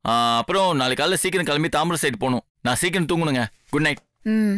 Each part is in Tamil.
ஆ, அப்புறம் நாளைக்கு காலைல சீக்கிரம் கிளம்பி தாம்பரம் சைடு போகணும் நான் சீக்கிரம் தூங்கணுங்க குட் நைட் ம்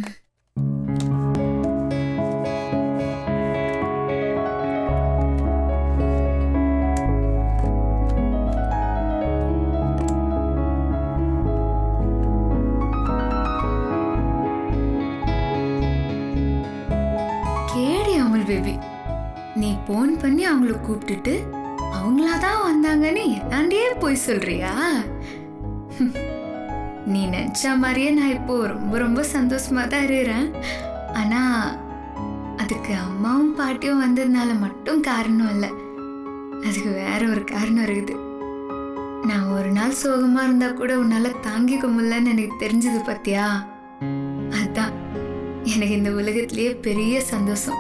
கேடி அமல் பேபி நீ போன் பண்ணி அவங்கள கூப்பிட்டுட்டு அவங்களா தான் வந்தாங்கன்னு என்னாண்டியே போய் சொல்றியா ஹம். நீ நினைச்ச மாதிரியே நான் இப்போ ரொம்ப ரொம்ப சந்தோஷமா தான் இருக்கிறேன் ஆனா அதுக்கு அம்மாவும் பாட்டியும் வந்ததுனால மட்டும் காரணம் இல்லை அதுக்கு வேற ஒரு காரணம் இருக்குது நான் ஒரு நாள் சோகமா இருந்தா கூட உன்னால தாங்கிக்க முடியலன்னு எனக்கு தெரிஞ்சது பத்தியா அதான் எனக்கு இந்த உலகத்திலேயே பெரிய சந்தோஷம்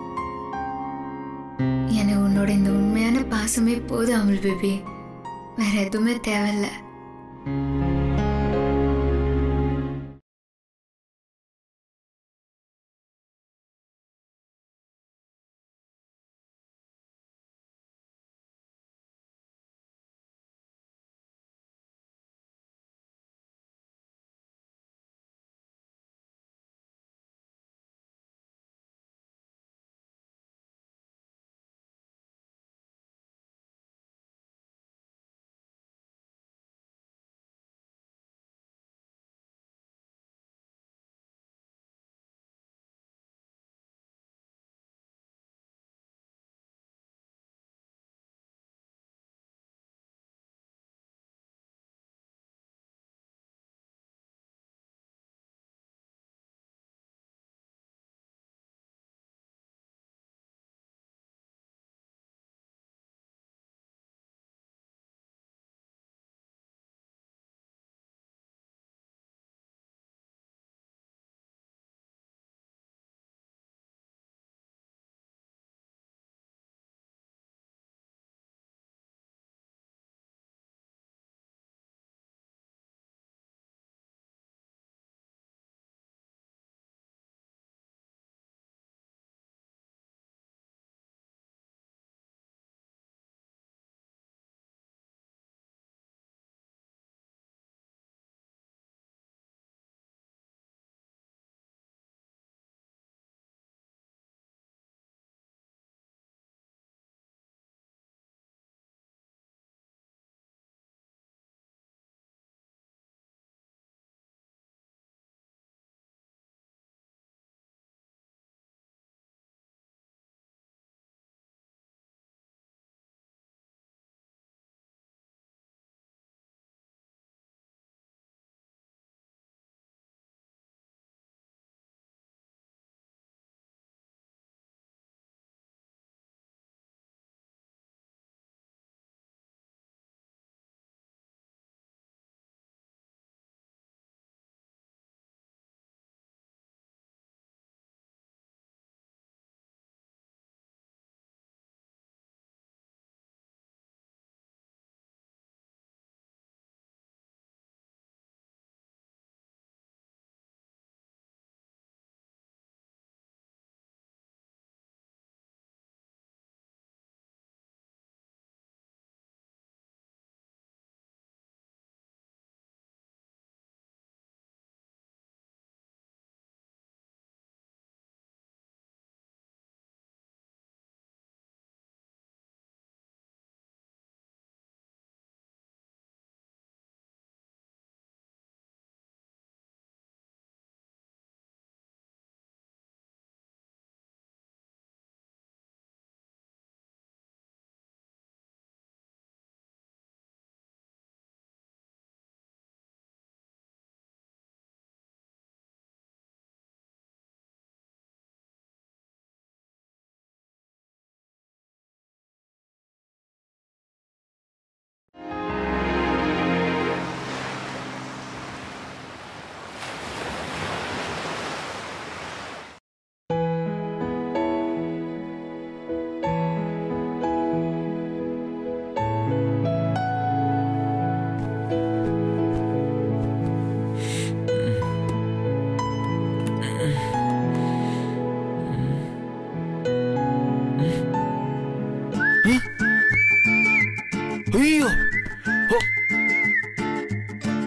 எனக்கு உன்னோட இந்த உண்மையான பாசமே போதும் அமல் பேபி வேற எதுவுமே தேவையில்ல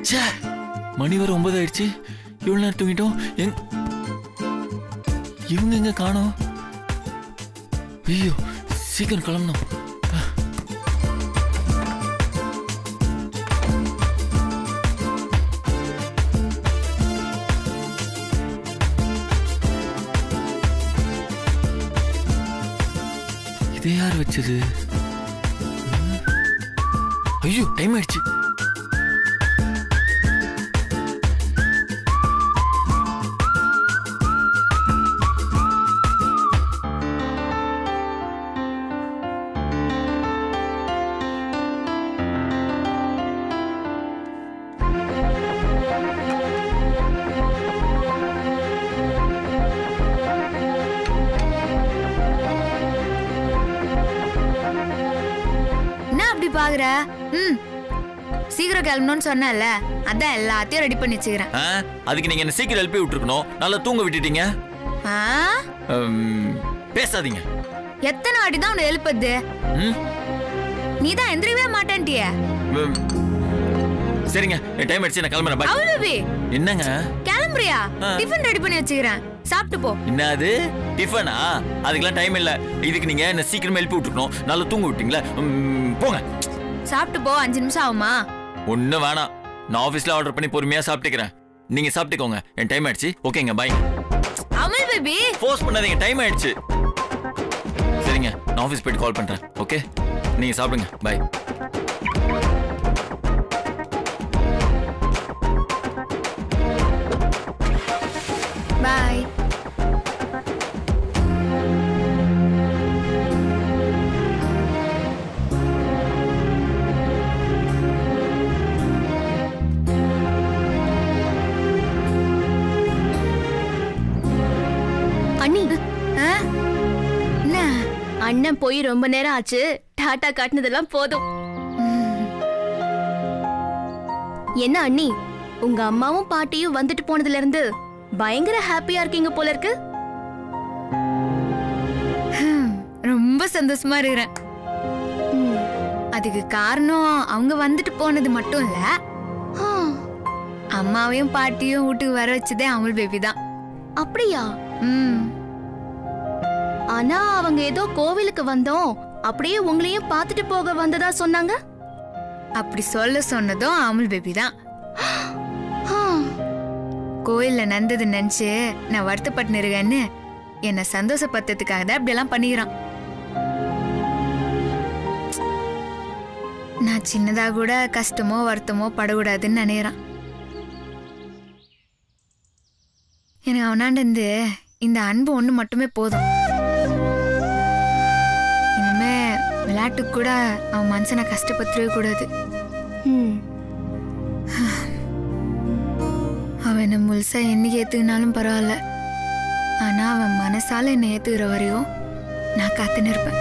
ச்சே மணி வர ஒன்பது ஆயிடுச்சு இவ்வளவு நேரம் தூங்கிட்டோம் எங் இவங்க எங்க காணோம் ஐயோ சீக்கிரம் கிளம்பணும் இதை யார் வச்சது ம். ஐயோ டைம் ஆயிடுச்சு என்ன அப்படி பாக்குற ம் சீக்கிரம் கிளம்பணும்னு சொன்னேன்ல அதான் எல்லாத்தையும் ரெடி பண்ணி வச்சுக்கிறேன் ஆ, அதுக்கு நீங்க என்ன சீக்கிரம் எழுப்பி விட்டுருக்கணும் நல்லா தூங்க விட்டுட்டீங்க ஆ? உம், பேசாதீங்க எத்தனை வாட்டி தான் உன்னை எழுப்புது ம்? நீ தான் எந்திரிக்கவே மாட்டேன்ட்டியே உம். சரிங்க டைம் ஆயிடுச்சு நான் கிளம்புறேன் பாய் அவ்வளவு என்னங்க கிளம்புறியா ஆ. டிஃபன் ரெடி பண்ணி வச்சுக்கிறேன் சாப்பிட்டு போ என்னது டிஃபனா அதுக்கெல்லாம் டைம் இல்ல இதுக்கு நீங்க என்ன சீக்கிரமா எழுப்பி விட்டுருக்கணும் நல்லா தூங்க விட்டீங்களா உம், போங்க சாப்பிட்டு போ அஞ்சு நிமிஷம் ஆகுமா ஒண்ணு வேணாம் நான் ஆபீஸ்ல ஆர்டர் பண்ணி பொறுமையா சாப்பிட்டுக்கிறேன் நீங்க சாப்பிட்டுக்கோங்க என் டைம் ஆயிடுச்சு ஓகேங்க பாய் அமல் பேபி ஃபோர்ஸ் பண்ணாதீங்க டைம் ஆயிடுச்சு சரிங்க நான் ஆஃபீஸ் போயிட்டு கால் பண்றேன் ஓகே நீங்க சாப்பிடுங்க பாய் பாய் அண்ணி ஆ? என்ன அண்ணன் போய் ரொம்ப நேரம் ஆச்சு டாட்டா காட்டினதெல்லாம் போதும் என்ன அண்ணி உங்க அம்மாவும் பாட்டியும் வந்துட்டு போனதுல இருந்து பயங்கர ஹாப்பியா இருக்கீங்க போல இருக்கு ஹம், ரொம்ப சந்தோஷமா இருக்கிறேன் ம். அதுக்கு காரணம் அவங்க வந்துட்டு போனது மட்டும் இல்ல ஆ, அம்மாவையும் பாட்டியும் வீட்டுக்கு வர வச்சதே அமுல் பேபி தான் அப்படியா ம் ஆனா அவங்க ஏதோ கோவிலுக்கு வந்தோம் அப்படியே உங்களையும் பார்த்துட்டு போக வந்ததா சொன்னாங்க அப்படி சொல்ல சொன்னதும் அமுல் பேபி தான் ஆ, கோயில்ல நடந்தது நினைச்சு நான் வருத்தப்பட்டு இருக்கேன்னு என்னை சந்தோஷப்படுத்துறதுக்காக தான் இப்படியெல்லாம் பண்ணிக்கிறான் நான் சின்னதா கூட கஷ்டமோ வருத்தமோ படக்கூடாதுன்னு நினைக்கிறான் எனக்கு அவனாண்ட இருந்து இந்த அன்பு ஒண்ணு மட்டுமே போதும் இனிமே விளையாட்டுக்கு கூட அவன் மனசனை கஷ்டப்படுத்தவே கூடாது ம். அவன் என்னை முழுசா என்னைக்கு ஏத்துக்கினாலும் பரவாயில்ல ஆனா அவன் மனசால என்னை ஏத்துக்கிற வரையும் நான் காத்துன்னு இருப்பேன்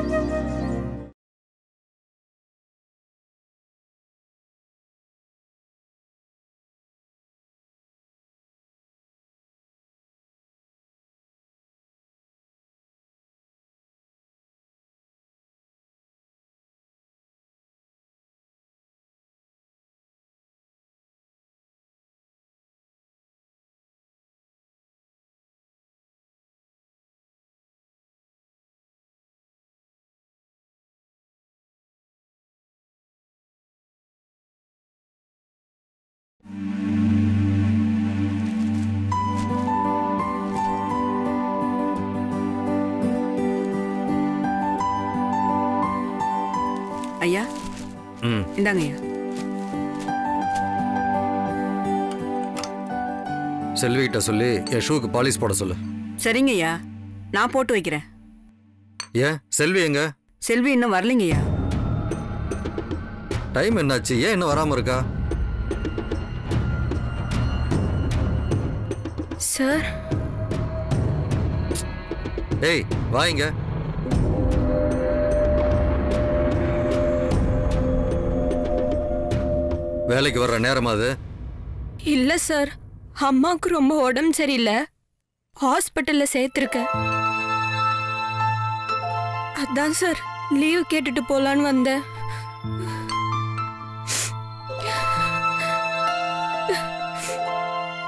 ஐயா ம் இந்தாங்க ஐயா செல்விகிட்ட சொல்லி என் ஷூக்கு பாலிஷ் போட சொல்லு சரிங்க ஐயா நான் போட்டு வைக்கிறேன் ஏன் செல்வி எங்க செல்வி இன்னும் வரலைங்க ஐயா டைம் என்னாச்சு ஏன் இன்னும் வராம இருக்கா சார் ஏய் வாங்க வேலைக்கு வர்ற நேரமா அது இல்ல சார் அம்மாவுக்கு ரொம்ப உடம்பு சரியில்லை ஹாஸ்பிட்டல்ல சேர்த்திருக்கேன் அதான் சார் லீவ் கேட்டுட்டு போலான்னு வந்தேன்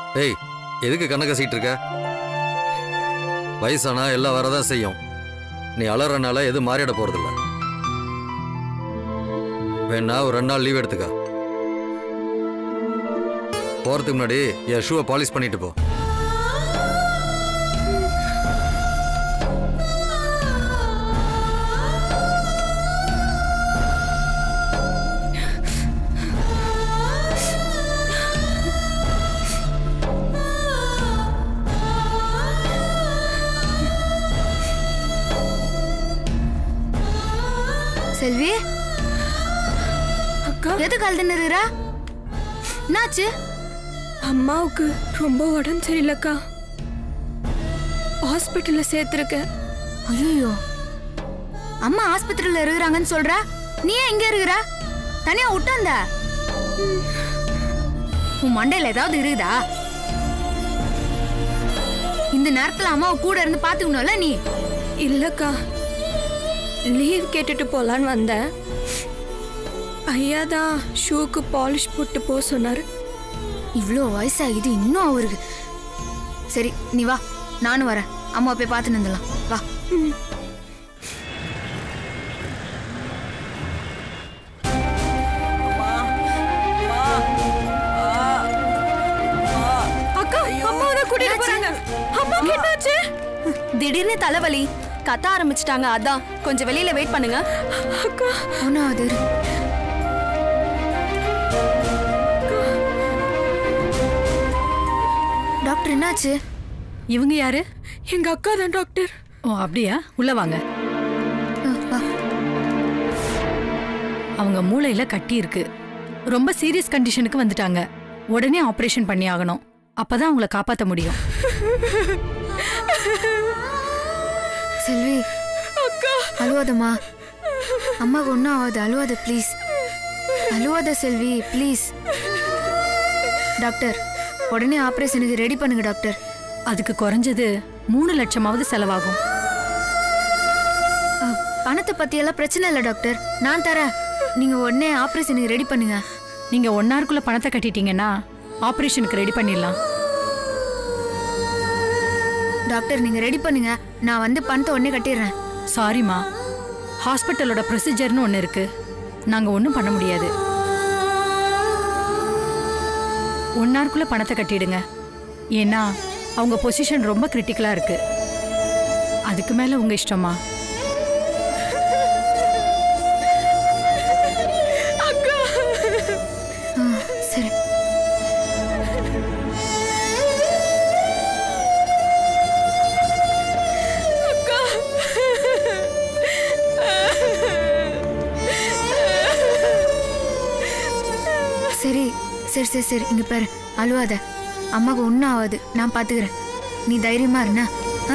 ஏய் எதுக்கு கண்ணை கசிட்டு இருக்க வயசானா எல்லாம் வரதான் செய்யும் நீ அலறனால எதுவும் மாறிட போறதில்ல வேணா ஒரு ரெண்டு நாள் லீவ் எடுத்துக்க போறதுக்கு முன்னாடி என் ஷூவை பாலிஷ் பண்ணிட்டு போ செல்வி அக்கா எதுக்கு அழுது நிறுறா என்னாச்சு அம்மாவுக்கு ரொம்ப உடம்பு சரியில்லைக்கா ஹாஸ்பிட்டல்ல சேர்த்துருக்கேன் ஐயோ அம்மா ஆஸ்பத்திரியில இருக்கிறாங்கன்னு சொல்ற நீ ஏன் இங்க இருக்கிற தனியா விட்டாந்த உன் மண்டையில ஏதாவது இருக்குதா இந்த நேரத்துல அம்மாவை கூட இருந்து பாத்துக்கணும்ல நீ இல்லக்கா லீவ் கேட்டுட்டு போலான்னு வந்தேன் ஐயா தான் ஷூக்கு பாலிஷ் போட்டு போக சொன்னாரு இவ்வளோ வயசாகுது இன்னும் அவருக்கு சரி நீ வா நானும் வரேன் அம்மா போய் பார்த்து நிந்துலாம் வா அக்கா அம்மாவை தான் கூட்டிட்டு போறாங்க அம்மாவுக்கு என்னாச்சு திடீர்னு தலைவலி கத்த ஆரம்பிச்சிட்டாங்க அதான் கொஞ்சம் வெளியில வெயிட் பண்ணுங்க அக்கா ஒன்றும் அது டாக்டர் என்னாச்சு இவங்க யாரு எங்க அக்கா தான் டாக்டர் ஓ அப்படியா உள்ள வாங்க ஆ, வா. அவங்க மூளையில கட்டி இருக்கு ரொம்ப சீரியஸ் கண்டிஷனுக்கு வந்துட்டாங்க உடனே ஆபரேஷன் பண்ணி ஆகணும் அப்பதான் அவங்கள காப்பாத்த முடியும் செல்வி அழுவாதம்மா அம்மாவுக்கு ஒன்றும் ஆகாது அழுவாத ப்ளீஸ் அழுவாத செல்வி ப்ளீஸ் டாக்டர் உடனே ஆப்ரேஷனுக்கு ரெடி பண்ணுங்க டாக்டர் அதுக்கு குறைஞ்சது மூணு லட்சமாவது செலவாகும் அ, பணத்தை பற்றியெல்லாம் பிரச்சனை இல்லை டாக்டர் நான் தரேன் நீங்கள் உடனே ஆப்ரேஷனுக்கு ரெடி பண்ணுங்க நீங்க ஒன் ஹவருக்குள்ள பணத்தை கட்டிட்டீங்கன்னா ஆபரேஷனுக்கு ரெடி பண்ணிடலாம் டாக்டர் நீங்கள் ரெடி பண்ணுங்க நான் வந்து பணத்தை உடனே கட்டிடுறேன் சாரிம்மா ஹாஸ்பிட்டலோட ப்ரொசீஜர்னு ஒன்று இருக்கு நாங்கள் ஒன்றும் பண்ண முடியாது ஒன் ஹவருக்குள்ள பணத்தை கட்டிடுங்க ஏன்னா அவங்க பொசிஷன் ரொம்ப கிரிட்டிக்கலாக இருக்கு அதுக்கு மேலே உங்கள் இஷ்டமா ஆ சரி சரி சரி சரி சரி இங்க பாரு அழுவாத அம்மாவுக்கு ஒன்றும் ஆகாது நான் பார்த்துக்கிறேன் நீ தைரியமா இருண்ணா ஆ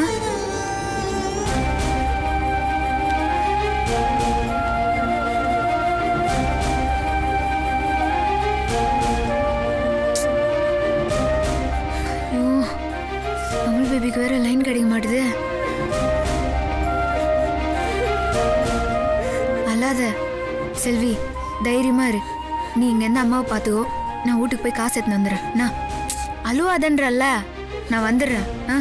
ஐயோ அமுல் பேபிக்கு வேற லைன் கிடைக்க மாட்டுது அழாத செல்வி தைரியமா இரு நீ இங்க இருந்து அம்மாவை பார்த்துக்கோ நான் வீட்டுக்கு போய் காசு எடுத்துன்னு வந்துடுறேன் நான் அழுவாதன்றல்ல நான் வந்துடுறேன் ஆ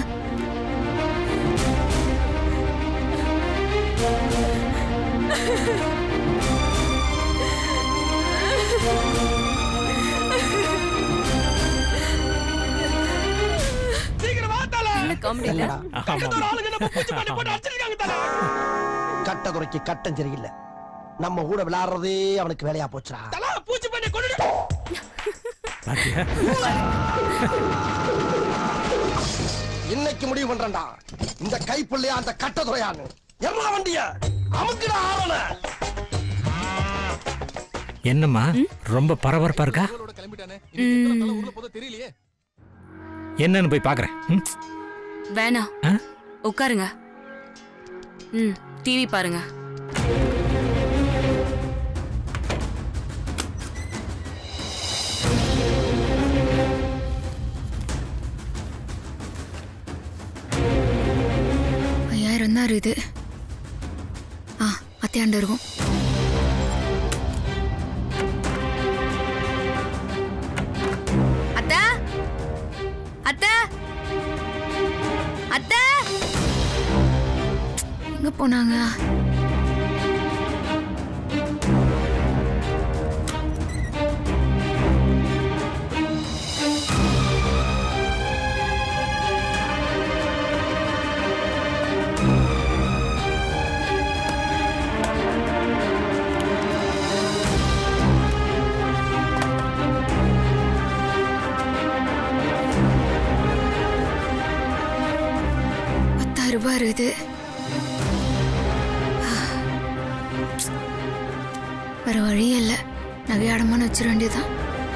கட்ட குறைக்கு கட்டம் சரியில்லை நம்ம கூட விளையாடுறதே அவனுக்கு வேலையா போச்சுடா இன்னைக்கு முடிவு பண்றேன்டா இந்த கைப்புள்ளையா அந்த கட்ட துறையான்னு எல்லா வண்டிய அமுக்குடா ஆவன என்னம்மா ரொம்ப பரபரப்பா இருக்கா என்னன்னு போய் பாக்குறேன் ம்? வேணாம் ஆ? உட்காருங்க ம் டிவி பாருங்க ஐயாயிரம் தான் இருக்குது ஆ அத்தையாண்ட இருக்கும் அத்தா போனாங்க பத்தாயிரம் ரூபாய் இருக்குது வேற வழியே இல்லை நகையாடமான்னு வச்சிட வேண்டியதுதான்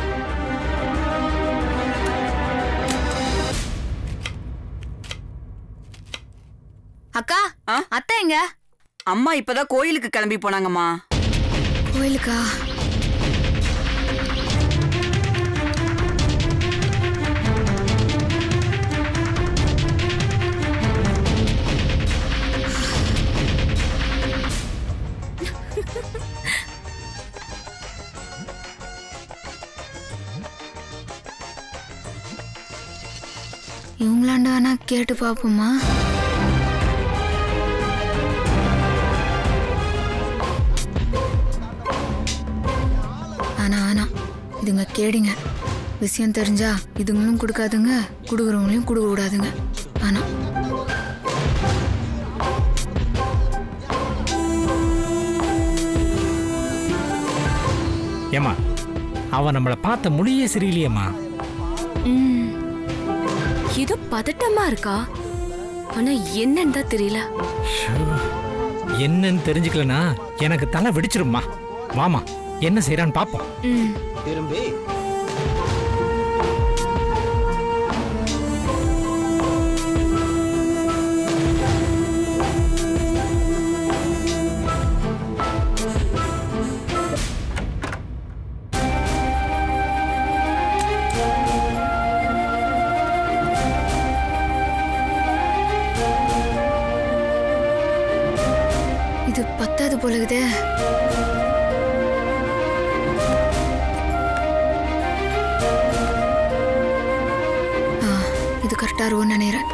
அக்கா அத்தை எங்க அம்மா இப்பதான் கோயிலுக்கு கிளம்பி போனாங்கம்மா கோயிலுக்கா இவங்களாண்ட வேணா கேட்டு பார்ப்போமா ஆனா ஆனா இதுங்க கேடுங்க விஷயம் தெரிஞ்சா இதுங்களும் கொடுக்காதுங்க கொடுக்குறவங்களையும் கொடுக்க கூடாதுங்க ஆனா ஏமா அவன் நம்மளை பார்த்த முடியே சரியில்லையேம்மா ம். ஏதோ பதட்டமா இருக்கா ஆனா என்னன்னு தான் தெரியல ஷோ. என்னன்னு தெரிஞ்சுக்கலனா எனக்கு தலை வெடிச்சிரும்மா வாமா என்ன செய்யறான்னு பாப்போம் ம். திரும்பி இது பத்தாது போலகுதே ஆ இது கரெக்டா இருக்கும்னு நினைக்கிறேன்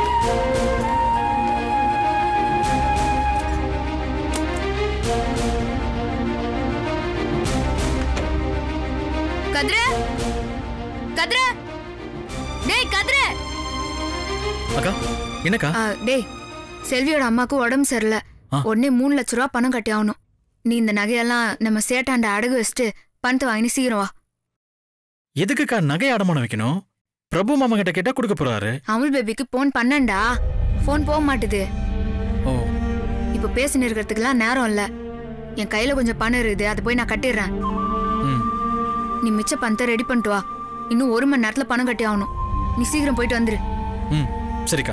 கதிர கதிர டேய் கதிர அக்கா என்னக்கா ஆ, டேய் செல்வியோட அம்மாக்கு உடம்பு சரியில்லை ஆ. உடனே மூணு லட்ச ரூபா பணம் கட்டி ஆகணும் நீ இந்த நகையெல்லாம் நம்ம சேட்டாண்ட அடகு வச்சுட்டு பணத்தை வாங்கி சீக்கிரம் வா எதுக்குக்கா நகை அடமானம் வைக்கணும் பிரபு மாமா கிட்ட கேட்டா கொடுக்க போறாரு அமுல் பேபிக்கு ஃபோன் பண்ணண்டா ஃபோன் போக மாட்டுது ஓ இப்போ பேசின்னு இருக்கிறதுக்குலாம் நேரம் இல்ல என் கையில கொஞ்சம் பணம் இருக்குது அதை போய் நான் கட்டிடுறேன் ம் நீ மிச்ச பணத்தை ரெடி பண்ணிட்டு வா இன்னும் ஒரு மணி நேரத்துல பணம் கட்டி ஆகணும் நீ சீக்கிரம் போயிட்டு வந்துரு ம் சரிக்கா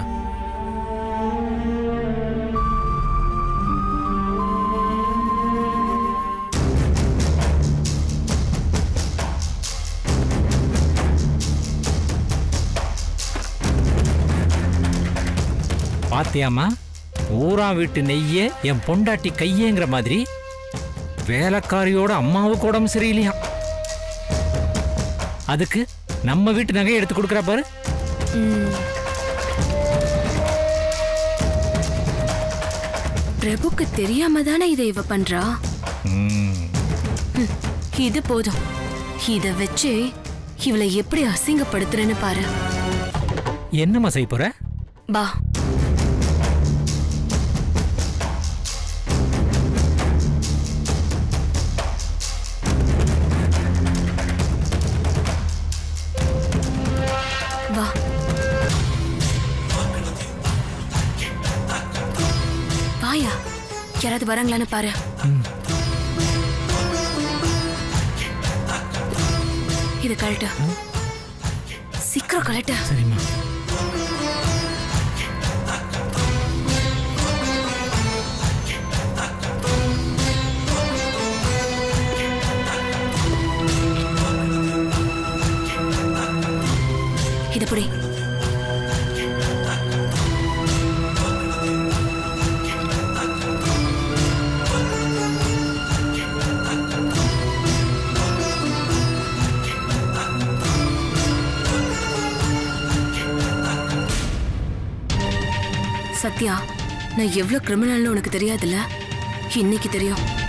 பாத்தியாமா ஊரா வீட்டு நெய்ய என் பொண்டாட்டி கையேங்கிற மாதிரி வேலைக்காரியோட அம்மாவுக்கு உடம்பு சரியில்லையா அதுக்கு நம்ம வீட்டு நகையை எடுத்து கொடுக்குறா பாரு ம். பிரபுக்கு தெரியாம தானே இதை இவ பண்றா ம், ம், இது போதும் இத வச்சு இவளை எப்படி அசிங்கப்படுத்துறேன்னு பாரு என்னம்மா செய்ய போற பா வா வாயா யாராவது வராங்களான்னு பாரு இது கழட்டு சீக்கிரம் கழட்டு சரிம்மா இது புடி சத்யா நான் எவ்வளவு கிரிமினல்னு உனக்கு தெரியாதுல்ல இன்னைக்கு தெரியும்